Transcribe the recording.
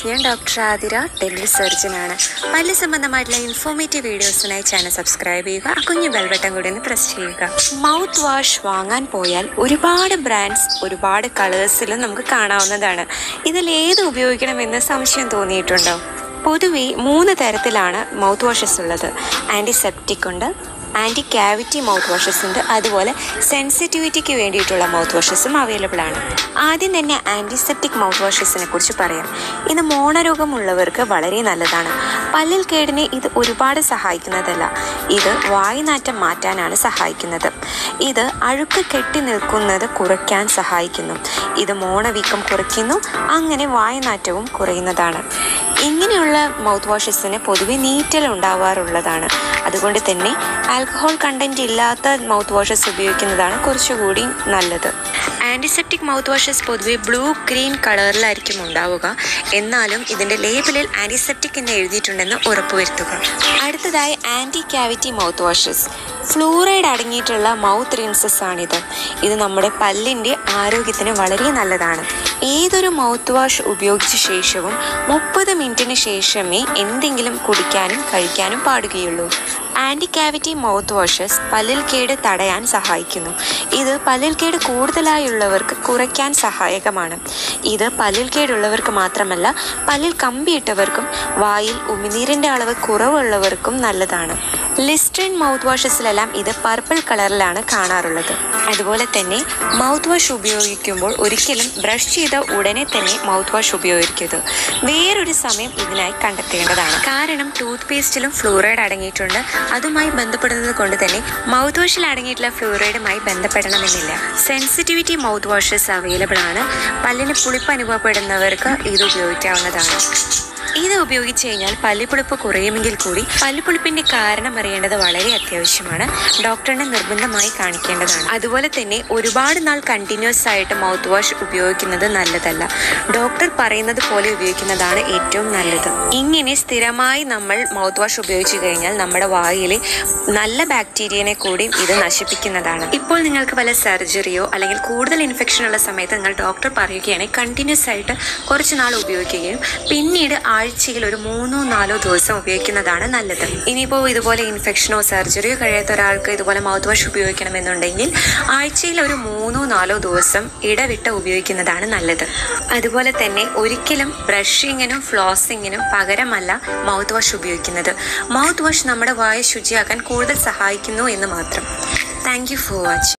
ഞാൻ doctor Athira dental സർജനാണ് പല്ല് സംബന്ധമായിട്ടുള്ള ഇൻഫോർമേറ്റീവ് വീഡിയോസിനായി ചാനൽ സബ്സ്ക്രൈബ് ചെയ്യുക ആ കുഞ്ഞു ബെൽബട്ടൺ കൂടി ഒന്ന് പ്രസ് ചെയ്യുക മൗത്ത് വാഷ് വാങ്ങാൻ പോയാൽ ഒരുപാട് ബ്രാൻഡ്സ് ഒരുപാട് കളേഴ്സിലും നമുക്ക് കാണാവുന്നതാണ് ഇതിൽ ഏത് ഉപയോഗിക്കണമെന്ന് സംശയം തോന്നിയിട്ടുണ്ടോ പൊതുവെ മൂന്ന് തരത്തിലാണ് മൗത്ത് വാഷസ് ഉള്ളത് ആൻറ്റിസെപ്റ്റിക് ഉണ്ട് ആൻറ്റി ക്യാവിറ്റി മൗത്ത് വാഷസ് ഉണ്ട് അതുപോലെ സെൻസിറ്റിവിറ്റിക്ക് വേണ്ടിയിട്ടുള്ള മൗത്ത് വാഷസും അവൈലബിൾ ആണ് ആദ്യം തന്നെ ആൻറ്റിസെപ്റ്റിക് മൗത്ത് വാഷസിനെ കുറിച്ച് പറയാം ഇത് മോണരോഗമുള്ളവർക്ക് വളരെ നല്ലതാണ് പല്ലിൽ കേടിനെ ഇത് ഒരുപാട് സഹായിക്കുന്നതല്ല ഇത് വായുനാറ്റം മാറ്റാനാണ് സഹായിക്കുന്നത് ഇത് അഴുക്ക് കെട്ടി നിൽക്കുന്നത് കുറയ്ക്കാൻ സഹായിക്കുന്നു ഇത് മോണവീക്കം കുറയ്ക്കുന്നു അങ്ങനെ വായുനാറ്റവും കുറയുന്നതാണ് ഇങ്ങനെയുള്ള മൗത്ത് വാഷസിന് പൊതുവെ നീറ്റൽ ഉണ്ടാവാറുള്ളതാണ് അതുകൊണ്ട് തന്നെ ആൽക്കഹോൾ കണ്ടന്റ് ഇല്ലാത്ത മൗത്ത് വാഷസ് ഉപയോഗിക്കുന്നതാണ് കുറച്ചുകൂടി നല്ലത് ആൻറ്റിസെപ്റ്റിക് മൗത്ത് വാഷസ് പൊതുവെ ബ്ലൂ ഗ്രീൻ കളറിലായിരിക്കും ഉണ്ടാവുക എന്നാലും ഇതിൻ്റെ ലേബിളിൽ ആൻറ്റിസെപ്റ്റിക് എന്ന് എഴുതിയിട്ടുണ്ടെന്ന് ഉറപ്പുവരുത്തുക അടുത്തതായി anti cavity mouth washes fluoride അടങ്ങിയിട്ടുള്ള മൗത്ത് റിൻസസ് ആണിത് ഇത് നമ്മുടെ പല്ലിൻ്റെ ആരോഗ്യത്തിന് വളരെ നല്ലതാണ് ഏതൊരു മൗത്ത് വാഷ് ഉപയോഗിച്ച ശേഷവും മുപ്പത് മിനിറ്റിന് ശേഷമേ എന്തെങ്കിലും കുടിക്കാനും കഴിക്കാനും പാടുകയുള്ളൂ ആൻറ്റി ക്യാവിറ്റി മൗത്ത് വാഷസ് പല്ലിൽ കേട് തടയാൻ സഹായിക്കുന്നു ഇത് പല്ലിൽ കേട് കൂടുതലായുള്ളവർക്ക് കുറയ്ക്കാൻ സഹായകമാണ് ഇത് പല്ലിൽ കേടുള്ളവർക്ക് മാത്രമല്ല പല്ലിൽ കമ്പിയിട്ടവർക്കും വായിൽ ഉമിനീരിൻ്റെ അളവ് കുറവുള്ളവർക്കും നല്ലതാണ് ലിസ്റ്ററിൻ മൗത്ത് വാഷസിലെല്ലാം ഇത് പർപ്പിൾ കളറിലാണ് കാണാറുള്ളത് അതുപോലെ തന്നെ മൗത്ത് വാഷ് ഉപയോഗിക്കുമ്പോൾ ഒരിക്കലും ബ്രഷ് ചെയ്ത ഉടനെ തന്നെ മൗത്ത് വാഷ് ഉപയോഗിക്കരുത് വേറൊരു സമയം ഇതിനായി കണ്ടെത്തേണ്ടതാണ് കാരണം ടൂത്ത് പേസ്റ്റിലും ഫ്ലൂറൈഡ് അടങ്ങിയിട്ടുണ്ട് അതുമായി ബന്ധപ്പെടുന്നത് കൊണ്ട് തന്നെ മൗത്ത് വാഷിൽ അടങ്ങിയിട്ടുള്ള ഫ്ലൂറൈഡുമായി ബന്ധപ്പെടണമെന്നില്ല സെൻസിറ്റിവിറ്റി മൗത്ത് വാഷസ് അവൈലബിൾ ആണ് പല്ലിന് പുളിപ്പ് അനുഭവപ്പെടുന്നവർക്ക് ഇത് ഉപയോഗിക്കാവുന്നതാണ് ഇത് ഉപയോഗിച്ച് കഴിഞ്ഞാൽ പല്ലിപ്പുളിപ്പ് കുറയുമെങ്കിൽ കൂടി പല്ലിപ്പുളിപ്പിന്റെ കാരണം അറിയേണ്ടത് വളരെ അത്യാവശ്യമാണ് ഡോക്ടറിനെ നിർബന്ധമായി കാണിക്കേണ്ടതാണ് അതുപോലെ തന്നെ ഒരുപാട് നാൾ കണ്ടിന്യൂസ് ആയിട്ട് മൗത്ത് വാഷ് ഉപയോഗിക്കുന്നത് നല്ലതല്ല ഡോക്ടർ പറയുന്നത് പോലെ ഉപയോഗിക്കുന്നതാണ് ഏറ്റവും നല്ലത് ഇങ്ങനെ സ്ഥിരമായി നമ്മൾ മൗത്ത് വാഷ് ഉപയോഗിച്ചു കഴിഞ്ഞാൽ നമ്മുടെ വായിലെ നല്ല ബാക്ടീരിയനെ കൂടി ഇത് നശിപ്പിക്കുന്നതാണ് ഇപ്പോൾ നിങ്ങൾക്ക് വല്ല സർജറിയോ അല്ലെങ്കിൽ കൂടുതൽ ഇൻഫെക്ഷൻ ഉള്ള സമയത്ത് നിങ്ങൾ ഡോക്ടർ പറയുകയാണെങ്കിൽ കണ്ടിന്യൂസ് ആയിട്ട് കുറച്ച് നാൾ ഉപയോഗിക്കുകയും പിന്നീട് ആഴ്ചയിൽ ഒരു മൂന്നോ നാലോ ദിവസം ഉപയോഗിക്കുന്നതാണ് നല്ലത് ഇനിയിപ്പോൾ ഇതുപോലെ ഇൻഫെക്ഷനോ സർജറിയോ കഴിയാത്ത ഒരാൾക്ക് ഇതുപോലെ മൗത്ത് വാഷ് ഉപയോഗിക്കണമെന്നുണ്ടെങ്കിൽ ആഴ്ചയിൽ ഒരു മൂന്നോ നാലോ ദിവസം ഇടവിട്ട് ഉപയോഗിക്കുന്നതാണ് നല്ലത് അതുപോലെ തന്നെ ഒരിക്കലും ബ്രഷിങ്ങിനും ഫ്ലോസിങ്ങിനും പകരമല്ല മൗത്ത് വാഷ് ഉപയോഗിക്കുന്നത് മൗത്ത് വാഷ് നമ്മുടെ വായ ശുചിയാക്കാൻ കൂടുതൽ സഹായിക്കുന്നു എന്ന് മാത്രം താങ്ക് യു ഫോർ വാച്ചിങ്